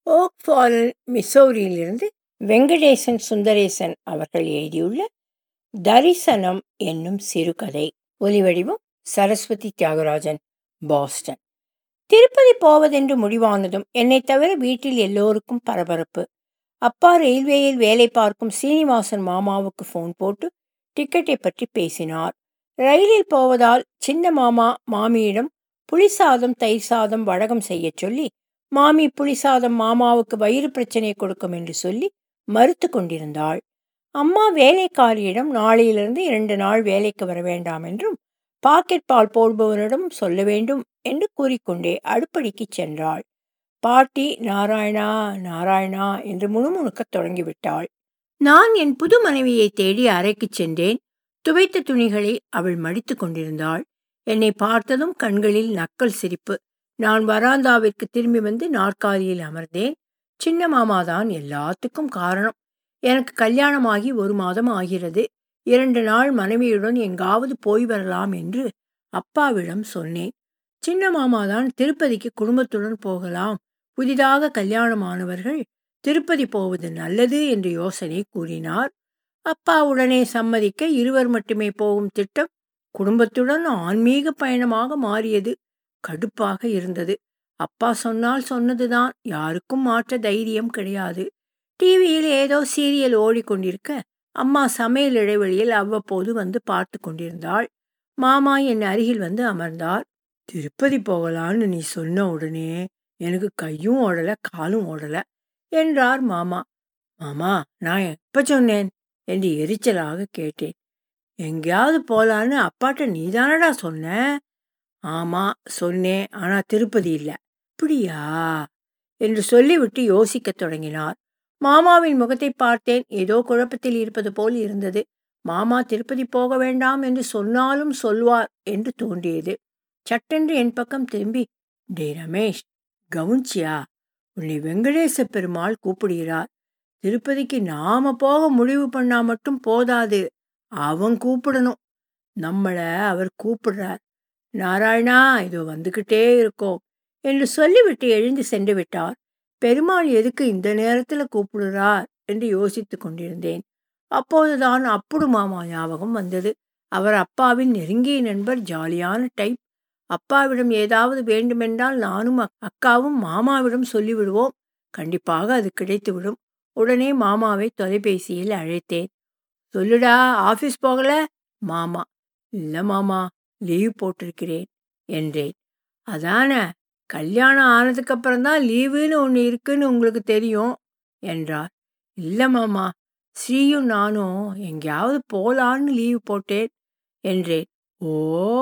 okay O'Fallon மிசோரியிலிருந்து வெங்கடேசன் சுந்தரேசன் அவர்கள் எழுதியுள்ள தரிசனம் என்னும் சிறுகதை ஒலிவடிவம் சரஸ்வதி தியாகராஜன் பாஸ்டன் திருப்பதி போவதென்று முடிவானதும் என்னை தவிர வீட்டில் எல்லோருக்கும் பரபரப்பு அப்பா ரயில்வேயில் வேலை பார்க்கும் சீனிவாசன் மாமாவுக்கு ஃபோன் போட்டு டிக்கெட்டை பற்றி பேசினார் ரயிலில் போவதால் சின்ன மாமா மாமியிடம் புளிசாதம் தயிர் சாதம் வழகம் செய்யச் சொல்லி மாமி புளிசாதம் மாமாவுக்கு வயிறு பிரச்சனை கொடுக்கும் என்று சொல்லி மறுத்து கொண்டிருந்தாள் அம்மா வேலைக்காரியிடம் நாளையிலிருந்து இரண்டு நாள் வேலைக்கு வர வேண்டாம் என்றும் பாக்கெட் பால் போடுபவனிடம் சொல்ல வேண்டும் என்று கூறிக்கொண்டே அடுப்படிக்கு சென்றாள் பாட்டி நாராயணா நாராயணா என்று முணுமுணுக்கத் தொடங்கிவிட்டாள் நான் என் புது மனைவியை தேடி அறைக்கு சென்றேன் துவைத்த துணிகளை அவள் மடித்து கொண்டிருந்தாள் என்னை பார்த்ததும் கண்களில் நக்கல் சிரிப்பு நான் வராந்தாவிற்கு திரும்பி வந்து நாற்காலியில் அமர்ந்தேன் சின்ன மாமாதான் எல்லாத்துக்கும் காரணம் எனக்கு கல்யாணமாகி ஒரு மாதம் ஆகிறது இரண்டு நாள் மனைவியுடன் எங்காவது போய் வரலாம் என்று அப்பாவிடம் சொன்னேன் சின்ன மாமாதான் திருப்பதிக்கு குடும்பத்துடன் போகலாம் புதிதாக கல்யாணமானவர்கள் திருப்பதி போவது நல்லது என்று யோசனை கூறினார் அப்பா உடனே சம்மதிக்க இருவர் மட்டுமே போகும் திட்டம் குடும்பத்துடன் ஆன்மீக பயணமாக மாறியது கடுப்பாக இருந்தது அப்பா சொன்னால் சொன்னதுதான் யாருக்கும் மாற்ற தைரியம் கிடையாது டிவியில் ஏதோ சீரியல் ஓடிக்கொண்டிருக்க அம்மா சமையல் இடைவெளியில் அவ்வப்போது வந்து பார்த்து கொண்டிருந்தாள் மாமா என் அருகில் வந்து அமர்ந்தார் திருப்பதி போகலான்னு நீ சொன்ன உடனே எனக்கு கையும் ஓடல காலும் ஓடல என்றார் மாமா மாமா நான் எப்ப சொன்னேன் என்று எரிச்சலாக கேட்டேன் எங்கேயாவது போலான்னு அப்பாட்ட நீதானடா சொன்ன ஆமா சொன்னேன் ஆனா திருப்பதி இல்லை அப்படியா என்று சொல்லிவிட்டு யோசிக்கத் தொடங்கினார் மாமாவின் முகத்தை பார்த்தேன் ஏதோ குழப்பத்தில் இருப்பது போல் இருந்தது மாமா திருப்பதி போக வேண்டாம் என்று சொன்னாலும் சொல்வார் என்று தோன்றியது சட்டென்று என் பக்கம் திரும்பி டே ரமேஷ் கவுன்ச்சியா உன்னை வெங்கடேச பெருமாள் கூப்பிடுகிறார் திருப்பதிக்கு நாம போக முடிவு பண்ணா மட்டும் போதாது அவன் கூப்பிடணும் நம்மள அவர் கூப்பிடுறார் நாராயணா இதோ வந்துகிட்டே இருக்கோம் என்று சொல்லிவிட்டு எழுந்து சென்று விட்டார் பெருமாள் எதுக்கு இந்த நேரத்தில் கூப்பிடுறார் என்று யோசித்து கொண்டிருந்தேன் அப்போதுதான் அப்புடு மாமா ஞாபகம் வந்தது அவர் அப்பாவின் நெருங்கிய நண்பர் ஜாலியான டைப் அப்பாவிடம் ஏதாவது வேண்டுமென்றால் நானும் அக்காவும் மாமாவிடம் சொல்லிவிடுவோம் கண்டிப்பாக அது கிடைத்துவிடும் உடனே மாமாவை தொலைபேசியில் அழைத்தேன் சொல்லுடா ஆஃபீஸ் போகல மாமா இல்லை மாமா லீவ் போட்டிருக்கிறேன் என்றேன் அதான கல்யாணம் ஆனதுக்கப்புறம் தான் லீவுன்னு ஒன்று இருக்குன்னு உங்களுக்கு தெரியும் என்றார் இல்லை மாமா ஸ்ரீயும் நானும் எங்கேயாவது போலான்னு லீவ் போட்டேன் என்றேன் ஓ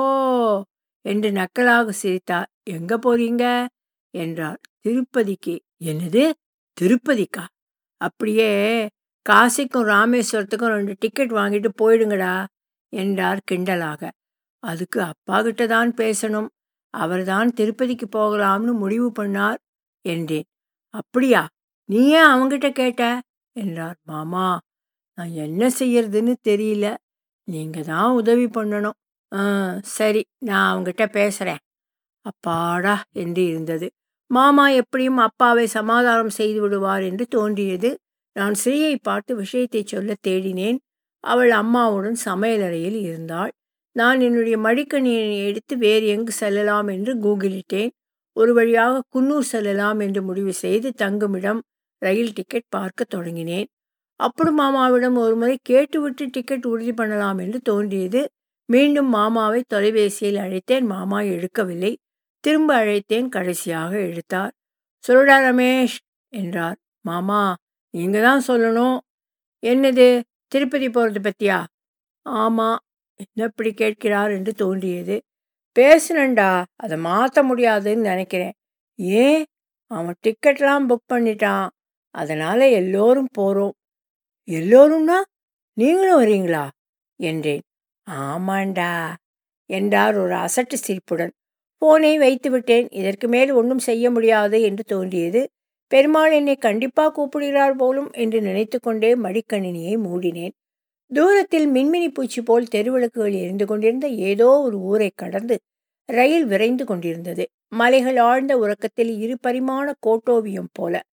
என்று நக்கலாக சிரித்தார் எங்க போறீங்க என்றார் திருப்பதிக்கு என்னது திருப்பதிக்கா அப்படியே காசிக்கும் ராமேஸ்வரத்துக்கும் ரெண்டு டிக்கெட் வாங்கிட்டு போயிடுங்கடா என்றார் கிண்டலாக அதுக்கு அப்பா கிட்ட தான் பேசணும் அவர்தான் திருப்பதிக்கு போகலாம்னு முடிவு பண்ணார் என்றேன் அப்படியா நீ ஏன் அவங்கிட்ட கேட்ட என்றார் மாமா நான் என்ன செய்யறதுன்னு தெரியல நீங்க தான் உதவி பண்ணணும் ஆ சரி நான் அவங்கிட்ட பேசுறேன் அப்பாடா என்று இருந்தது மாமா எப்படியும் அப்பாவை சமாதானம் செய்து விடுவார் என்று தோன்றியது நான் ஸ்ரீயை பார்த்து விஷயத்தை சொல்ல தேடினேன் அவள் அம்மாவுடன் சமையலறையில் இருந்தாள் நான் என்னுடைய மடிக்கணியை எடுத்து வேறு எங்கு செல்லலாம் என்று கூகுளிட்டேன் ஒரு வழியாக குன்னூர் செல்லலாம் என்று முடிவு செய்து தங்குமிடம் ரயில் டிக்கெட் பார்க்க தொடங்கினேன் அப்புறம் மாமாவிடம் ஒரு முறை கேட்டுவிட்டு டிக்கெட் உறுதி பண்ணலாம் என்று தோன்றியது மீண்டும் மாமாவை தொலைபேசியில் அழைத்தேன் மாமா எடுக்கவில்லை திரும்ப அழைத்தேன் கடைசியாக எடுத்தார் சொல்லுடா ரமேஷ் என்றார் மாமா நீங்க தான் சொல்லணும் என்னது திருப்பதி போகிறது பத்தியா ஆமா என்ன இப்படி கேட்கிறார் என்று தோன்றியது பேசுனண்டா அதை மாற்ற முடியாதுன்னு நினைக்கிறேன் ஏன் அவன் டிக்கெட்லாம் புக் பண்ணிட்டான் அதனால எல்லோரும் போகிறோம் எல்லோரும்னா நீங்களும் வரீங்களா என்றேன் ஆமாண்டா என்றார் ஒரு அசட்டு சிரிப்புடன் போனை வைத்து விட்டேன் இதற்கு மேல் ஒன்றும் செய்ய முடியாது என்று தோன்றியது பெருமாள் என்னை கண்டிப்பாக கூப்பிடுகிறார் போலும் என்று நினைத்து கொண்டே மடிக்கணினியை மூடினேன் தூரத்தில் மின்மினி பூச்சி போல் தெருவிளக்குகள் எரிந்து கொண்டிருந்த ஏதோ ஒரு ஊரை கடந்து ரயில் விரைந்து கொண்டிருந்தது மலைகள் ஆழ்ந்த உறக்கத்தில் இரு பரிமாண கோட்டோவியம் போல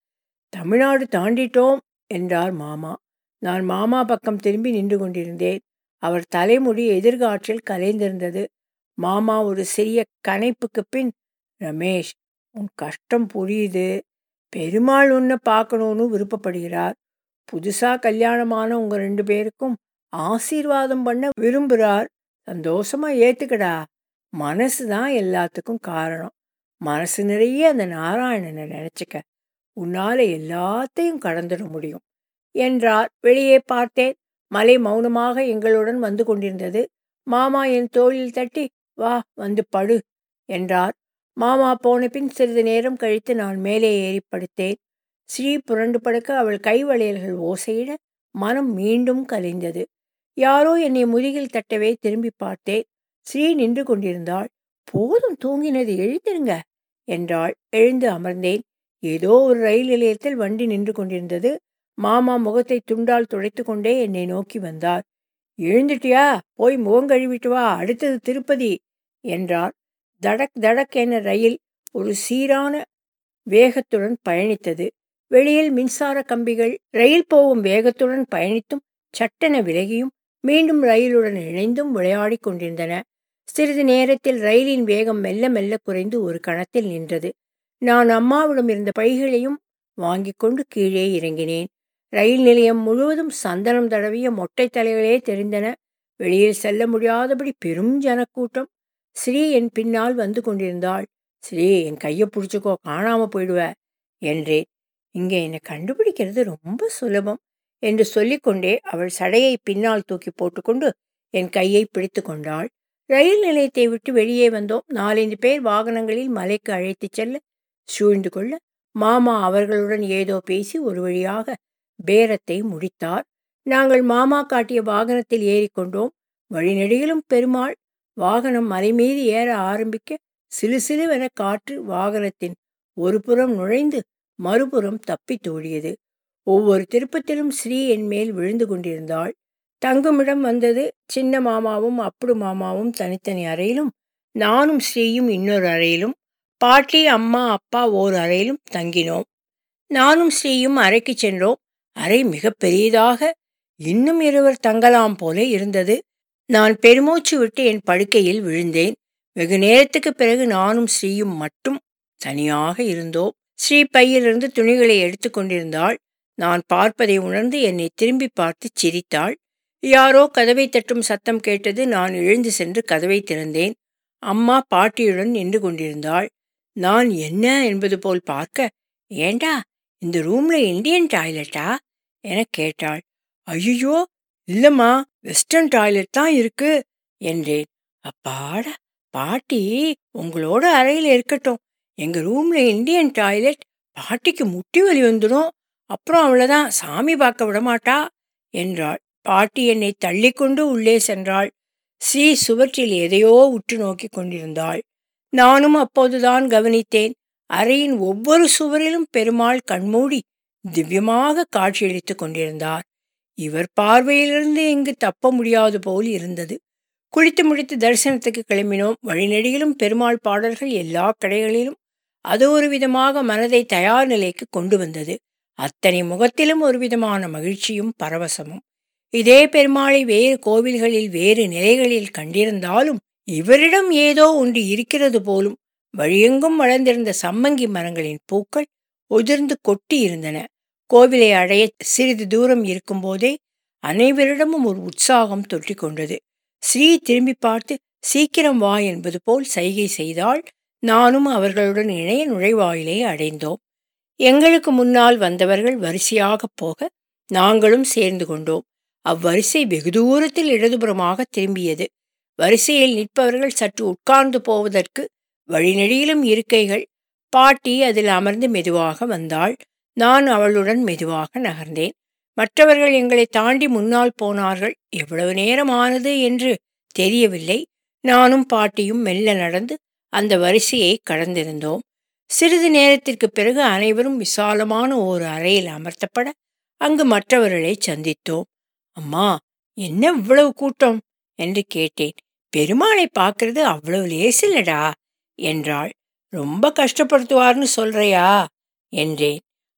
தமிழ்நாடு தாண்டிட்டோம் என்றார் மாமா நான் மாமா பக்கம் திரும்பி நின்று கொண்டிருந்தேன் அவர் தலைமுடி எதிர்காற்றில் கலைந்திருந்தது மாமா ஒரு சிறிய கனைப்புக்கு பின் ரமேஷ் உன் கஷ்டம் புரியுது பெருமாள் உன்னை பார்க்கணும்னு விருப்பப்படுகிறார் புதுசா கல்யாணமான உங்க ரெண்டு பேருக்கும் ஆசீர்வாதம் பண்ண விரும்புகிறார் சந்தோஷமா ஏத்துக்கடா மனசு தான் எல்லாத்துக்கும் காரணம் மனசு நிறைய அந்த நாராயணனை நினைச்சுக்க உன்னால எல்லாத்தையும் கடந்துட முடியும் என்றார் வெளியே பார்த்தேன் மலை மௌனமாக எங்களுடன் வந்து கொண்டிருந்தது மாமா என் தோளில் தட்டி வா வந்து படு என்றார் மாமா போன பின் சிறிது நேரம் கழித்து நான் மேலே ஏறி படுத்தேன் ஸ்ரீ புரண்டு படுக்க அவள் கைவளையல்கள் ஓசையிட மனம் மீண்டும் கலைந்தது யாரோ என்னை முதுகில் தட்டவே திரும்பி பார்த்தேன் ஸ்ரீ நின்று கொண்டிருந்தாள் போதும் தூங்கினது எழுந்திருங்க என்றாள் எழுந்து அமர்ந்தேன் ஏதோ ஒரு ரயில் நிலையத்தில் வண்டி நின்று கொண்டிருந்தது மாமா முகத்தை துண்டால் துடைத்து கொண்டே என்னை நோக்கி வந்தார் எழுந்துட்டியா போய் முகம் கழுவிட்டு வா அடுத்தது திருப்பதி என்றார் தடக் தடக் என ரயில் ஒரு சீரான வேகத்துடன் பயணித்தது வெளியில் மின்சார கம்பிகள் ரயில் போகும் வேகத்துடன் பயணித்தும் சட்டென விலகியும் மீண்டும் ரயிலுடன் இணைந்தும் விளையாடி கொண்டிருந்தன சிறிது நேரத்தில் ரயிலின் வேகம் மெல்ல மெல்ல குறைந்து ஒரு கணத்தில் நின்றது நான் அம்மாவிடம் இருந்த பைகளையும் வாங்கி கொண்டு கீழே இறங்கினேன் ரயில் நிலையம் முழுவதும் சந்தனம் தடவிய மொட்டை தலைகளே தெரிந்தன வெளியில் செல்ல முடியாதபடி பெரும் ஜனக்கூட்டம் ஸ்ரீ என் பின்னால் வந்து கொண்டிருந்தாள் ஸ்ரீ என் கையை பிடிச்சிக்கோ காணாம போயிடுவ என்றேன் இங்கே என்னை கண்டுபிடிக்கிறது ரொம்ப சுலபம் என்று சொல்லிக்கொண்டே அவள் சடையை பின்னால் தூக்கி போட்டுக்கொண்டு என் கையை பிடித்து கொண்டாள் ரயில் நிலையத்தை விட்டு வெளியே வந்தோம் நாலஞ்சு பேர் வாகனங்களில் மலைக்கு அழைத்துச் செல்ல சூழ்ந்து கொள்ள மாமா அவர்களுடன் ஏதோ பேசி ஒரு வழியாக பேரத்தை முடித்தார் நாங்கள் மாமா காட்டிய வாகனத்தில் ஏறிக்கொண்டோம் வழிநெடுகிலும் பெருமாள் வாகனம் மலை மீது ஏற ஆரம்பிக்க சிலு சிலுவென காற்று வாகனத்தின் ஒரு புறம் நுழைந்து மறுபுறம் தப்பித் தோழியது ஒவ்வொரு திருப்பத்திலும் ஸ்ரீ என் மேல் விழுந்து கொண்டிருந்தாள் தங்குமிடம் வந்தது சின்ன மாமாவும் அப்புடு மாமாவும் தனித்தனி அறையிலும் நானும் ஸ்ரீயும் இன்னொரு அறையிலும் பாட்டி அம்மா அப்பா ஓர் அறையிலும் தங்கினோம் நானும் ஸ்ரீயும் அறைக்கு சென்றோம் அறை மிக பெரியதாக இன்னும் இருவர் தங்கலாம் போல இருந்தது நான் பெருமூச்சு விட்டு என் படுக்கையில் விழுந்தேன் வெகு நேரத்துக்கு பிறகு நானும் ஸ்ரீயும் மட்டும் தனியாக இருந்தோம் ஸ்ரீ பையிலிருந்து துணிகளை எடுத்து கொண்டிருந்தாள் நான் பார்ப்பதை உணர்ந்து என்னை திரும்பி பார்த்து சிரித்தாள் யாரோ கதவை தட்டும் சத்தம் கேட்டது நான் எழுந்து சென்று கதவை திறந்தேன் அம்மா பாட்டியுடன் நின்று கொண்டிருந்தாள் நான் என்ன என்பது போல் பார்க்க ஏண்டா இந்த ரூம்ல இந்தியன் டாய்லெட்டா என கேட்டாள் ஐயோ இல்லம்மா வெஸ்டர்ன் டாய்லெட் தான் இருக்கு என்றேன் அப்பாடா பாட்டி உங்களோட அறையில் இருக்கட்டும் எங்க ரூம்ல இந்தியன் டாய்லெட் பாட்டிக்கு முட்டி வலி வந்துடும் அப்புறம் அவ்வளவுதான் சாமி பார்க்க விடமாட்டா என்றாள் பாட்டி என்னை தள்ளிக்கொண்டு உள்ளே சென்றாள் ஸ்ரீ சுவற்றில் எதையோ உற்று நோக்கி கொண்டிருந்தாள் நானும் அப்போதுதான் கவனித்தேன் அறையின் ஒவ்வொரு சுவரிலும் பெருமாள் கண்மூடி திவ்யமாக காட்சியளித்துக் கொண்டிருந்தார் இவர் பார்வையிலிருந்து இங்கு தப்ப முடியாது போல் இருந்தது குளித்து முடித்து தரிசனத்துக்கு கிளம்பினோம் வழிநெடுகிலும் பெருமாள் பாடல்கள் எல்லா கடைகளிலும் அது ஒரு விதமாக மனதை தயார் நிலைக்கு கொண்டு வந்தது அத்தனை முகத்திலும் ஒரு விதமான மகிழ்ச்சியும் பரவசமும் இதே பெருமாளை வேறு கோவில்களில் வேறு நிலைகளில் கண்டிருந்தாலும் இவரிடம் ஏதோ ஒன்று இருக்கிறது போலும் வழியெங்கும் வளர்ந்திருந்த சம்மங்கி மரங்களின் பூக்கள் உதிர்ந்து கொட்டி இருந்தன கோவிலை அடைய சிறிது தூரம் இருக்கும்போதே அனைவரிடமும் ஒரு உற்சாகம் தொற்றிக் கொண்டது ஸ்ரீ திரும்பி பார்த்து சீக்கிரம் வா என்பது போல் சைகை செய்தால் நானும் அவர்களுடன் இணைய நுழைவாயிலை அடைந்தோம் எங்களுக்கு முன்னால் வந்தவர்கள் வரிசையாக போக நாங்களும் சேர்ந்து கொண்டோம் அவ்வரிசை வெகு தூரத்தில் இடதுபுறமாக திரும்பியது வரிசையில் நிற்பவர்கள் சற்று உட்கார்ந்து போவதற்கு வழிநெடியிலும் இருக்கைகள் பாட்டி அதில் அமர்ந்து மெதுவாக வந்தாள் நான் அவளுடன் மெதுவாக நகர்ந்தேன் மற்றவர்கள் எங்களை தாண்டி முன்னால் போனார்கள் எவ்வளவு நேரம் ஆனது என்று தெரியவில்லை நானும் பாட்டியும் மெல்ல நடந்து அந்த வரிசையை கடந்திருந்தோம் சிறிது நேரத்திற்கு பிறகு அனைவரும் விசாலமான ஒரு அறையில் அமர்த்தப்பட அங்கு மற்றவர்களை சந்தித்தோம் அம்மா என்ன இவ்வளவு கூட்டம் என்று கேட்டேன் பெருமாளை பார்க்கறது அவ்வளவு லேசில்லடா என்றாள் ரொம்ப கஷ்டப்படுத்துவார்னு சொல்றியா என்றேன்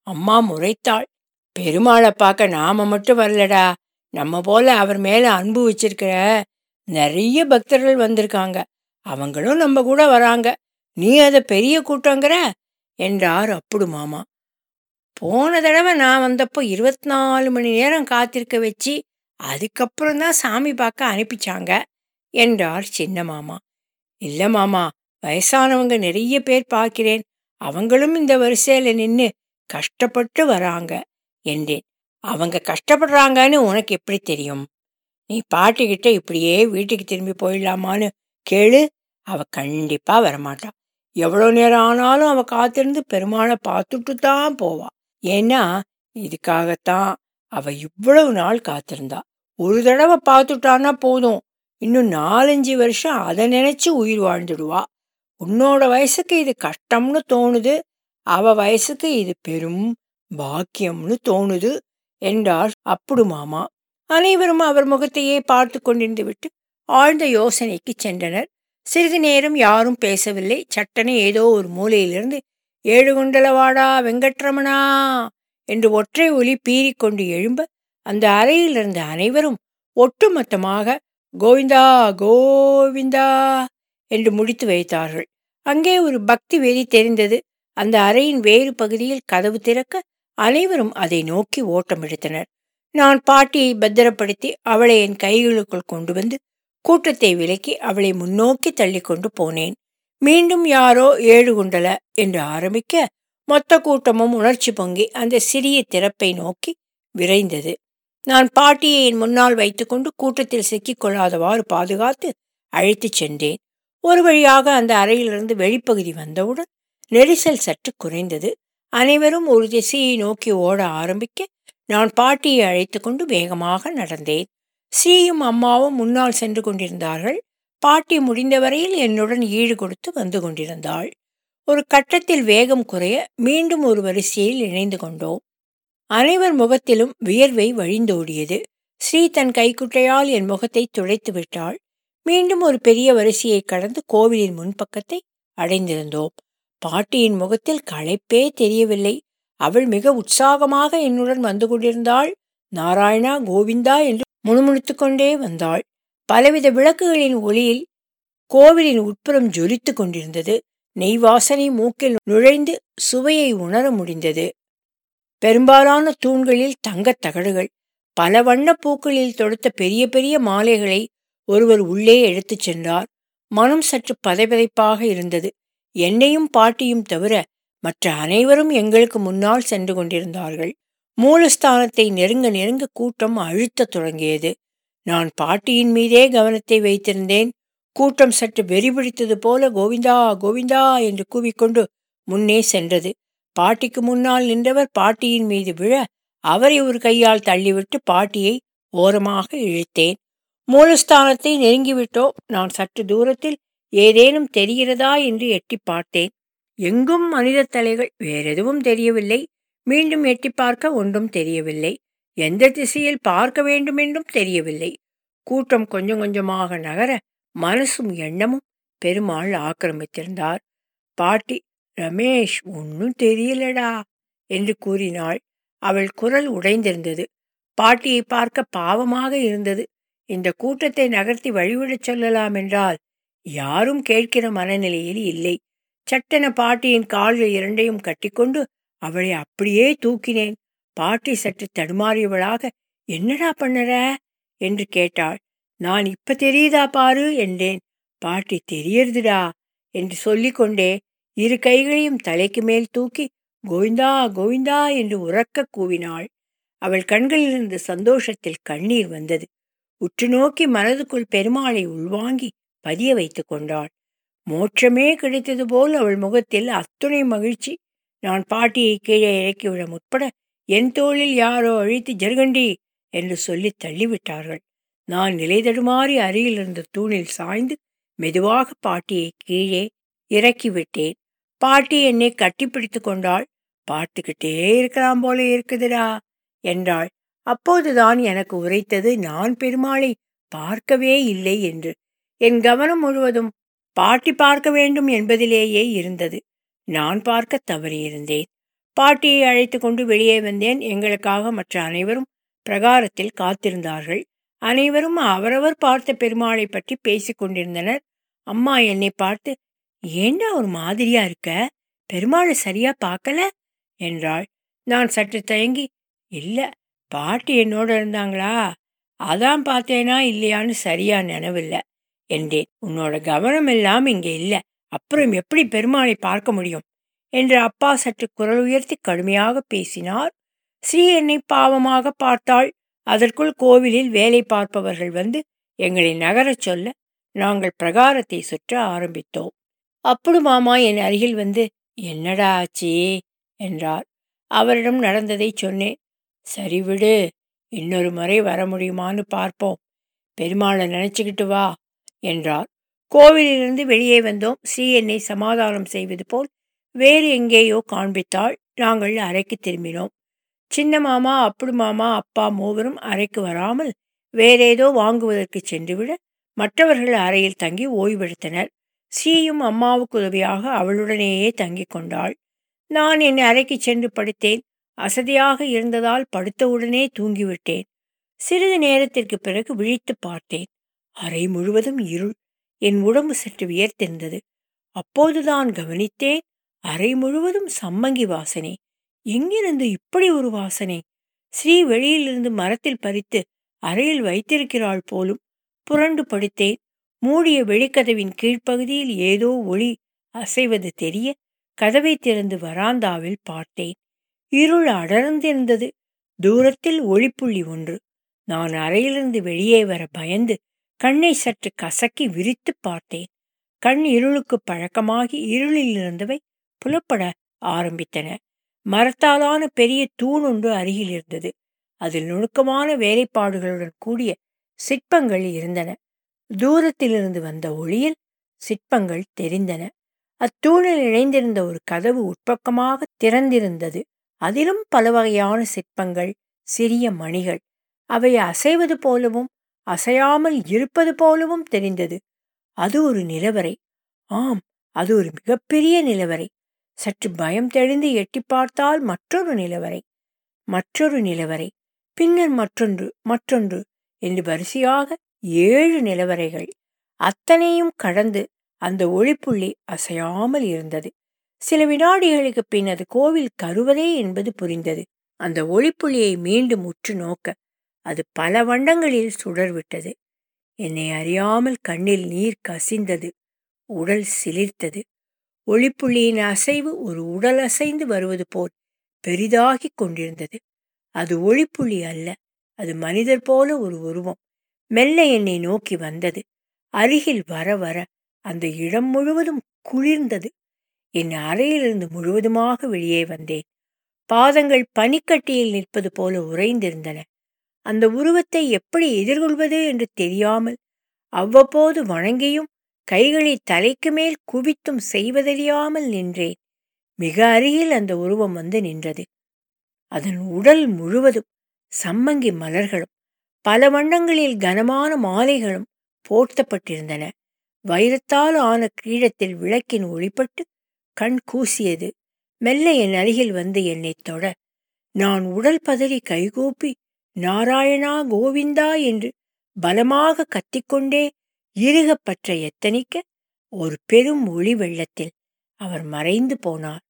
அம்மா முறைத்தாள் பெருமாளை பார்க்க நாம மட்டும் வரலடா நம்ம போல அவர் மேல அன்பு வச்சிருக்கிற நிறைய பக்தர்கள் வந்திருக்காங்க அவங்களும் நம்ம கூட வராங்க நீ அதை பெரிய கூட்டங்கிற என்றார் அப்புடு மாமா போன தடவை நான் வந்தப்போ இருபத்தி நாலு மணி நேரம் காத்திருக்க வச்சு அதுக்கப்புறம் தான் சாமி பார்க்க அனுப்பிச்சாங்க என்றார் சின்ன மாமா இல்லை மாமா வயசானவங்க நிறைய பேர் பார்க்கிறேன் அவங்களும் இந்த வரிசையில் நின்று கஷ்டப்பட்டு வராங்க என்றேன் அவங்க கஷ்டப்படுறாங்கன்னு உனக்கு எப்படி தெரியும் நீ பாட்டிக்கிட்ட இப்படியே வீட்டுக்கு திரும்பி போயிடலாமான்னு கேளு அவ கண்டிப்பா வரமாட்டான் எவ்வளோ நேரம் ஆனாலும் அவ காத்திருந்து பெருமாளை பார்த்துட்டு தான் போவா ஏன்னா இதுக்காகத்தான் அவ இவ்வளவு நாள் காத்திருந்தா ஒரு தடவை பார்த்துட்டான்னா போதும் இன்னும் நாலஞ்சு வருஷம் அதை நினைச்சு உயிர் வாழ்ந்துடுவா உன்னோட வயசுக்கு இது கஷ்டம்னு தோணுது அவ வயசுக்கு இது பெரும் பாக்கியம்னு தோணுது என்றார் அப்புடு மாமா அனைவரும் அவர் முகத்தையே பார்த்து கொண்டிருந்து விட்டு ஆழ்ந்த யோசனைக்கு சென்றனர் சிறிது நேரம் யாரும் பேசவில்லை சட்டனை ஏதோ ஒரு மூலையிலிருந்து ஏழு குண்டலவாடா வெங்கட்ரமணா என்று ஒற்றை ஒலி பீறிக்கொண்டு எழும்ப அந்த அறையில் இருந்த அனைவரும் ஒட்டுமொத்தமாக கோவிந்தா கோவிந்தா என்று முடித்து வைத்தார்கள் அங்கே ஒரு பக்தி வெறி தெரிந்தது அந்த அறையின் வேறு பகுதியில் கதவு திறக்க அனைவரும் அதை நோக்கி ஓட்டம் எடுத்தனர் நான் பாட்டியை பத்திரப்படுத்தி அவளை என் கைகளுக்குள் கொண்டு வந்து கூட்டத்தை விலக்கி அவளை முன்னோக்கி தள்ளி கொண்டு போனேன் மீண்டும் யாரோ ஏழு குண்டல என்று ஆரம்பிக்க மொத்த கூட்டமும் உணர்ச்சி பொங்கி அந்த சிறிய திறப்பை நோக்கி விரைந்தது நான் பாட்டியை என் முன்னால் வைத்துக்கொண்டு கூட்டத்தில் சிக்கிக் கொள்ளாதவாறு பாதுகாத்து அழைத்துச் சென்றேன் ஒரு வழியாக அந்த அறையிலிருந்து வெளிப்பகுதி வந்தவுடன் நெரிசல் சற்று குறைந்தது அனைவரும் ஒரு திசையை நோக்கி ஓட ஆரம்பிக்க நான் பாட்டியை அழைத்து கொண்டு வேகமாக நடந்தேன் ஸ்ரீயும் அம்மாவும் முன்னால் சென்று கொண்டிருந்தார்கள் பாட்டி முடிந்த வரையில் என்னுடன் ஈடு கொடுத்து வந்து கொண்டிருந்தாள் ஒரு கட்டத்தில் வேகம் குறைய மீண்டும் ஒரு வரிசையில் இணைந்து கொண்டோம் அனைவர் முகத்திலும் வியர்வை வழிந்தோடியது ஸ்ரீ தன் கைக்குட்டையால் என் முகத்தை துடைத்து விட்டாள் மீண்டும் ஒரு பெரிய வரிசையை கடந்து கோவிலின் முன்பக்கத்தை அடைந்திருந்தோம் பாட்டியின் முகத்தில் களைப்பே தெரியவில்லை அவள் மிக உற்சாகமாக என்னுடன் வந்து கொண்டிருந்தாள் நாராயணா கோவிந்தா என்று முணுமுணுத்துக் கொண்டே வந்தாள் பலவித விளக்குகளின் ஒளியில் கோவிலின் உட்புறம் ஜொலித்து கொண்டிருந்தது நெய் வாசனை மூக்கில் நுழைந்து சுவையை உணர முடிந்தது பெரும்பாலான தூண்களில் தங்கத் தகடுகள் பல வண்ணப் பூக்களில் தொடுத்த பெரிய பெரிய மாலைகளை ஒருவர் உள்ளே எடுத்துச் சென்றார் மனம் சற்று பதைபதைப்பாக இருந்தது என்னையும் பாட்டியும் தவிர மற்ற அனைவரும் எங்களுக்கு முன்னால் சென்று கொண்டிருந்தார்கள் மூலஸ்தானத்தை நெருங்க நெருங்க கூட்டம் அழுத்தத் தொடங்கியது நான் பாட்டியின் மீதே கவனத்தை வைத்திருந்தேன் கூட்டம் சற்று வெறி பிடித்தது போல கோவிந்தா கோவிந்தா என்று கூவிக்கொண்டு முன்னே சென்றது பாட்டிக்கு முன்னால் நின்றவர் பாட்டியின் மீது விழ அவரை ஒரு கையால் தள்ளிவிட்டு பாட்டியை ஓரமாக இழுத்தேன் மூலஸ்தானத்தை நெருங்கிவிட்டோம் நான் சற்று தூரத்தில் ஏதேனும் தெரிகிறதா என்று எட்டி பார்த்தேன் எங்கும் மனித தலைகள் வேறெதுவும் தெரியவில்லை மீண்டும் எட்டி பார்க்க ஒன்றும் தெரியவில்லை எந்த திசையில் பார்க்க வேண்டுமென்றும் தெரியவில்லை கூட்டம் கொஞ்சம் கொஞ்சமாக நகர மனசும் எண்ணமும் பெருமாள் ஆக்கிரமித்திருந்தார் பாட்டி ரமேஷ் ஒன்னும் தெரியலடா என்று கூறினாள் அவள் குரல் உடைந்திருந்தது பாட்டியை பார்க்க பாவமாக இருந்தது இந்த கூட்டத்தை நகர்த்தி வழிவிடச் சொல்லலாம் என்றால் யாரும் கேட்கிற மனநிலையில் இல்லை சட்டென பாட்டியின் கால்கள் இரண்டையும் கட்டிக்கொண்டு அவளை அப்படியே தூக்கினேன் பாட்டி சற்று தடுமாறியவளாக என்னடா பண்ணற என்று கேட்டாள் நான் இப்ப தெரியுதா பாரு என்றேன் பாட்டி தெரியறதுடா என்று சொல்லிக்கொண்டே இரு கைகளையும் தலைக்கு மேல் தூக்கி கோவிந்தா கோவிந்தா என்று உறக்க கூவினாள் அவள் கண்களிலிருந்து சந்தோஷத்தில் கண்ணீர் வந்தது உற்று நோக்கி மனதுக்குள் பெருமாளை உள்வாங்கி பதிய வைத்துக் கொண்டாள் மோட்சமே கிடைத்தது போல் அவள் முகத்தில் அத்துணை மகிழ்ச்சி நான் பாட்டியை கீழே இறக்கிவிட முற்பட என் தோளில் யாரோ அழித்து ஜர்கண்டி என்று சொல்லி தள்ளிவிட்டார்கள் நான் நிலை தடுமாறி அருகில் இருந்த தூணில் சாய்ந்து மெதுவாக பாட்டியை கீழே இறக்கிவிட்டேன் பாட்டி என்னை கட்டிப்பிடித்து கொண்டாள் பார்த்துக்கிட்டே இருக்கலாம் போல இருக்குதுடா என்றாள் அப்போதுதான் எனக்கு உரைத்தது நான் பெருமாளை பார்க்கவே இல்லை என்று என் கவனம் முழுவதும் பாட்டி பார்க்க வேண்டும் என்பதிலேயே இருந்தது நான் பார்க்க தவறியிருந்தேன் பாட்டியை அழைத்து கொண்டு வெளியே வந்தேன் எங்களுக்காக மற்ற அனைவரும் பிரகாரத்தில் காத்திருந்தார்கள் அனைவரும் அவரவர் பார்த்த பெருமாளை பற்றி பேசிக் கொண்டிருந்தனர் அம்மா என்னை பார்த்து ஏண்டா ஒரு மாதிரியா இருக்க பெருமாளை சரியா பார்க்கல என்றாள் நான் சற்று தயங்கி இல்ல பாட்டி என்னோட இருந்தாங்களா அதான் பார்த்தேனா இல்லையான்னு சரியா நினைவில்லை என்றேன் உன்னோட கவனம் எல்லாம் இங்கே இல்லை அப்புறம் எப்படி பெருமாளை பார்க்க முடியும் என்று அப்பா சற்று குரல் உயர்த்தி கடுமையாக பேசினார் ஸ்ரீ என்னை பாவமாக பார்த்தாள் அதற்குள் கோவிலில் வேலை பார்ப்பவர்கள் வந்து எங்களை நகரச் சொல்ல நாங்கள் பிரகாரத்தை சுற்ற ஆரம்பித்தோம் அப்படு மாமா என் அருகில் வந்து என்னடா ஆச்சி என்றார் அவரிடம் நடந்ததை சொன்னேன் சரி விடு இன்னொரு முறை வர முடியுமான்னு பார்ப்போம் பெருமாளை நினச்சிக்கிட்டு வா என்றார் கோவிலிலிருந்து வெளியே வந்தோம் ஸ்ரீ என்னை சமாதானம் செய்வது போல் வேறு எங்கேயோ காண்பித்தாள் நாங்கள் அறைக்கு திரும்பினோம் சின்ன மாமா அப்புடு மாமா அப்பா மூவரும் அறைக்கு வராமல் வேறேதோ வாங்குவதற்கு சென்றுவிட மற்றவர்கள் அறையில் தங்கி ஓய்வெடுத்தனர் ஸ்ரீயும் அம்மாவுக்கு உதவியாக அவளுடனேயே தங்கிக் கொண்டாள் நான் என் அறைக்கு சென்று படுத்தேன் அசதியாக இருந்ததால் படுத்தவுடனே தூங்கிவிட்டேன் சிறிது நேரத்திற்கு பிறகு விழித்து பார்த்தேன் அறை முழுவதும் இருள் என் உடம்பு சற்று வியர்த்திருந்தது அப்போதுதான் கவனித்தேன் அறை முழுவதும் சம்மங்கி வாசனை எங்கிருந்து இப்படி ஒரு வாசனை ஸ்ரீ வெளியிலிருந்து மரத்தில் பறித்து அறையில் வைத்திருக்கிறாள் போலும் புரண்டு படுத்தேன் மூடிய வெளிக்கதவின் கீழ்ப்பகுதியில் ஏதோ ஒளி அசைவது தெரிய கதவை திறந்து வராந்தாவில் பார்த்தேன் இருள் அடர்ந்திருந்தது தூரத்தில் ஒளிப்புள்ளி ஒன்று நான் அறையிலிருந்து வெளியே வர பயந்து கண்ணை சற்று கசக்கி விரித்து பார்த்தேன் கண் இருளுக்கு பழக்கமாகி இருளில் இருந்தவை புலப்பட ஆரம்பித்தன மரத்தாலான பெரிய தூண் ஒன்று அருகில் இருந்தது அதில் நுணுக்கமான வேலைப்பாடுகளுடன் கூடிய சிற்பங்கள் இருந்தன தூரத்திலிருந்து வந்த ஒளியில் சிற்பங்கள் தெரிந்தன அத்தூணில் இணைந்திருந்த ஒரு கதவு உட்பக்கமாக திறந்திருந்தது அதிலும் பல வகையான சிற்பங்கள் சிறிய மணிகள் அவை அசைவது போலவும் அசையாமல் இருப்பது போலவும் தெரிந்தது அது ஒரு நிலவரை ஆம் அது ஒரு மிகப்பெரிய நிலவரை சற்று பயம் தெளிந்து எட்டி பார்த்தால் மற்றொரு நிலவரை மற்றொரு நிலவரை பின்னர் மற்றொன்று மற்றொன்று என்று வரிசையாக ஏழு நிலவரைகள் அத்தனையும் கடந்து அந்த ஒளிப்புள்ளி அசையாமல் இருந்தது சில வினாடிகளுக்கு பின் அது கோவில் கருவதே என்பது புரிந்தது அந்த ஒளிப்புள்ளியை மீண்டும் உற்று நோக்க அது பல வண்டங்களில் சுடர்விட்டது என்னை அறியாமல் கண்ணில் நீர் கசிந்தது உடல் சிலிர்த்தது ஒளிப்புள்ளியின் அசைவு ஒரு உடல் அசைந்து வருவது போல் பெரிதாகிக் கொண்டிருந்தது அது ஒளிப்புள்ளி அல்ல அது மனிதர் போல ஒரு உருவம் மெல்ல என்னை நோக்கி வந்தது அருகில் வர வர அந்த இடம் முழுவதும் குளிர்ந்தது என் அறையிலிருந்து முழுவதுமாக வெளியே வந்தேன் பாதங்கள் பனிக்கட்டியில் நிற்பது போல உறைந்திருந்தன அந்த உருவத்தை எப்படி எதிர்கொள்வது என்று தெரியாமல் அவ்வப்போது வணங்கியும் கைகளை தலைக்கு மேல் குவித்தும் செய்வதறியாமல் நின்றேன் மிக அருகில் அந்த உருவம் வந்து நின்றது அதன் உடல் முழுவதும் சம்மங்கி மலர்களும் பல வண்ணங்களில் கனமான மாலைகளும் போர்த்தப்பட்டிருந்தன வைரத்தால் ஆன கிரீடத்தில் விளக்கின் ஒளிப்பட்டு கண் கூசியது மெல்ல என் அருகில் வந்து என்னை தொட நான் உடல் பதறி கைகூப்பி நாராயணா கோவிந்தா என்று பலமாக கத்திக்கொண்டே இறுகப்பற்ற எத்தனிக்க ஒரு பெரும் ஒளி வெள்ளத்தில் அவர் மறைந்து போனார்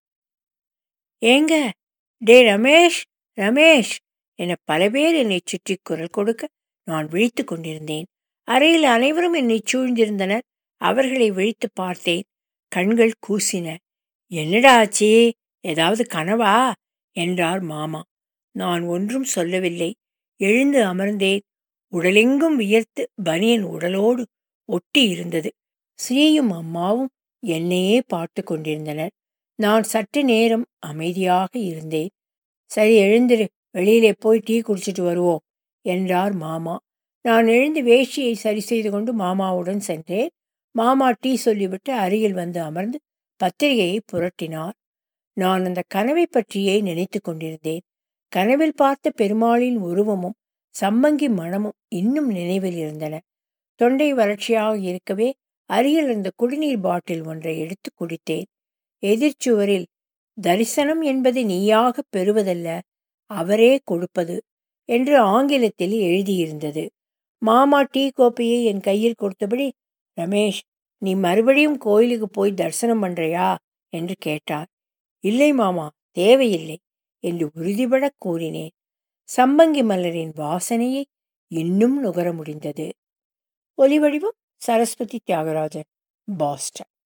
ஏங்க டே ரமேஷ் ரமேஷ் என பல பேர் என்னை சுற்றி குரல் கொடுக்க நான் விழித்து கொண்டிருந்தேன் அறையில் அனைவரும் என்னை சூழ்ந்திருந்தனர் அவர்களை விழித்து பார்த்தேன் கண்கள் கூசின என்னடா ஆச்சு ஏதாவது கனவா என்றார் மாமா நான் ஒன்றும் சொல்லவில்லை எழுந்து அமர்ந்தேன் உடலெங்கும் வியர்த்து பனியன் உடலோடு ஒட்டி இருந்தது ஸ்ரீயும் அம்மாவும் என்னையே பார்த்து கொண்டிருந்தனர் நான் சற்று நேரம் அமைதியாக இருந்தேன் சரி எழுந்திரு வெளியிலே போய் டீ குடிச்சிட்டு வருவோம் என்றார் மாமா நான் எழுந்து வேஷ்டியை சரி செய்து கொண்டு மாமாவுடன் சென்றேன் மாமா டீ சொல்லிவிட்டு அருகில் வந்து அமர்ந்து பத்திரிகையை புரட்டினார் நான் அந்த கனவை பற்றியே நினைத்து கொண்டிருந்தேன் கனவில் பார்த்த பெருமாளின் உருவமும் சம்மங்கி மனமும் இன்னும் நினைவில் இருந்தன தொண்டை வறட்சியாக இருக்கவே அருகில் இருந்த குடிநீர் பாட்டில் ஒன்றை எடுத்து குடித்தேன் எதிர்ச்சுவரில் தரிசனம் என்பது நீயாக பெறுவதல்ல அவரே கொடுப்பது என்று ஆங்கிலத்தில் எழுதியிருந்தது மாமா டீ கோப்பையை என் கையில் கொடுத்தபடி ரமேஷ் நீ மறுபடியும் கோயிலுக்கு போய் தரிசனம் பண்றியா என்று கேட்டார் இல்லை மாமா தேவையில்லை என்று உறுதிபட கூறினேன் சம்பங்கி மலரின் வாசனையை இன்னும் நுகர முடிந்தது ஒலிவடிவம் சரஸ்வதி தியாகராஜன் பாஸ்டன்